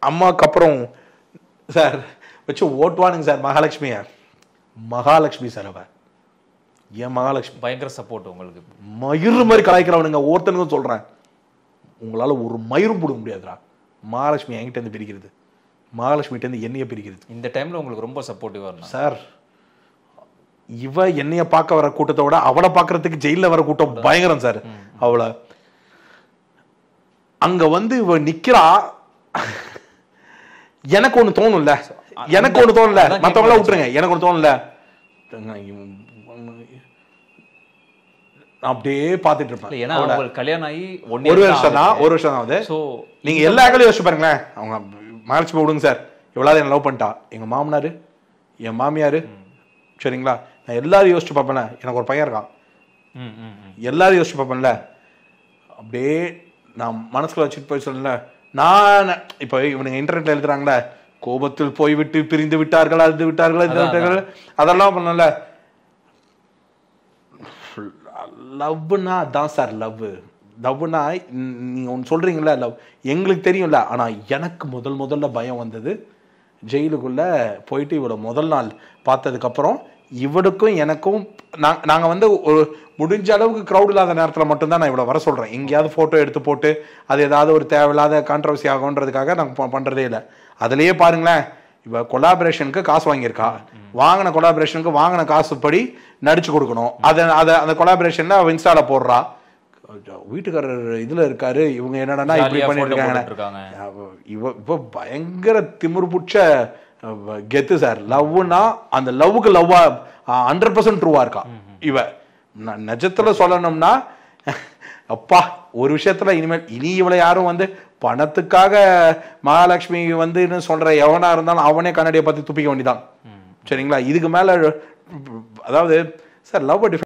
அம்மாவுக்கு அப்புறம் சார் வச்சு ஓட்டுவானுங்க சார் மகாலட்சுமிய மகாலட்சுமி சார் அவ ஏன் மகாலட்சுமி பயங்கர சப்போர்ட் உங்களுக்கு மயிறு மாதிரி கலாய்க்கிறவனுங்க ஒருத்தனுக்கும் சொல்றேன் உங்களால ஒரு மயிரும் போட முடியாதுடா மகாலட்சுமி என்கிட்ட இருந்து பிரிக்கிறது மகாலட்சுமிகிட்ட இருந்து என்னைய பிரிக்கிறது இந்த டைம்ல உங்களுக்கு ரொம்ப சப்போர்ட்டிவா இருந்தா சார் இவ என்னைய பார்க்க வர கூட்டத்தை விட அவளை பார்க்கறதுக்கு ஜெயில வர கூட்டம் பயங்கரம் சார் அவளை அங்க வந்து இவ நிக்கிறா எனக்கு ஒண்ணு தோணும்ல எனக்கு ஒண்ணு தோணல அதான் மத்தவங்கள விட்டுருங்க எனக்கு ஒண்ணு தோணல நான் அப்படியே பார்த்துட்டு இல்ல இருப்பேன் ஏன்னா அவளை. உங்களுக்கு கல்யாணம் ஆகி ஒன் ஒரு வருஷம் தான் ஒரு வருஷம் தான் ஆகுது ஸோ நீங்க எல்லா ஆங்கிலும் யோசிச்சு பாருங்களேன் அவங்க மகாலட்சுமி விடுங்க சார் இவ்வளவு என்ன லவ் பண்ணிட்டா எங்க மாமனாரு என் மாமியாரு சரிங்களா நான் எல்லாரும் யோசிச்சு பார்ப்பேன்ல எனக்கு ஒரு பையன் இருக்கான் ம் ம் ம். எல்லாரும் யோசிச்சு பார்ப்பேன்ல அப்படியே நான் மனசுக்குள்ள வச்சுட்டு போய் சொல்லல நான் இப்போ இவனுங்க இன்டர்நெட்ல எழுதுறாங்களே கோபத்தில் போய்விட்டு பிரிந்து விட்டார்கள் அது விட்டார்கள் இது அதான், விட்டார்கள் அதெல்லாம் பண்ணல லவ்னா அதான் சார் லவ் லவ்னா நீங்க ஒன்று சொல்றீங்களா லவ் எங்களுக்கு தெரியும்ல ஆனா எனக்கு முதல் முதல்ல பயம் வந்தது ஜெயிலுக்குள்ள போயிட்டு இவளை முதல் நாள் பார்த்ததுக்கப்புறம் இவளுக்கும் எனக்கும் நாங்க நாங்க வந்து ஒரு முடிஞ்ச அளவுக்கு க்ரௌட் இல்லாத நேரத்துல மட்டும்தான் நான் இவ்வளோ வர சொல்றேன் எங்கேயாவது போட்டோ எடுத்து போட்டு அது ஏதாவது ஒரு தேவையில்லாத கான்ட்ரவர்சி ஆகுன்றதுக்காக நாங்கள் ப- பண்றதே இல்லை அதுலயே பாருங்களேன் இவ கொலாபரேஷனுக்கு காசு வாங்கியிருக்கா வாங்கின கொலாபரேஷனுக்கு வாங்கின காசு படி நடிச்சு கொடுக்கணும் அதை அதை அந்த கொலாபரேஷன்ல அவ இன்ஸ்டால போடுறா வீட்டுக்காரர் இதுல இருக்காரு இவங்க என்னடா இப்படி ஜாலியா பண்ணிட்டு photo இருக்காங்க போட்டுட்டு இருக்காங்க அவ- இவ இவ பயங்கர திமிரு புடிச்ச அஹ், கெத்து சார் லவ்னா அந்த லவ்வுக்கு லவ்வா ஹண்ட்ரட் பர்சன்ட் ட்ரூவா இருக்கா இவ ந- நிஜத்துல சொல்லணும்னா அப்பா ஒரு விஷயத்துல இனிமேல் இனி இவளை யாரும் வந்து பணத்துக்காக மகாலட்சுமி வந்து சொல்ற எவனா இருந்தாலும் அவனே கண்ணாடியை பார்த்து துப்பிக்க வேண்டியதான் சரிங்களா இதுக்கு மேல அதாவது சார் லவ்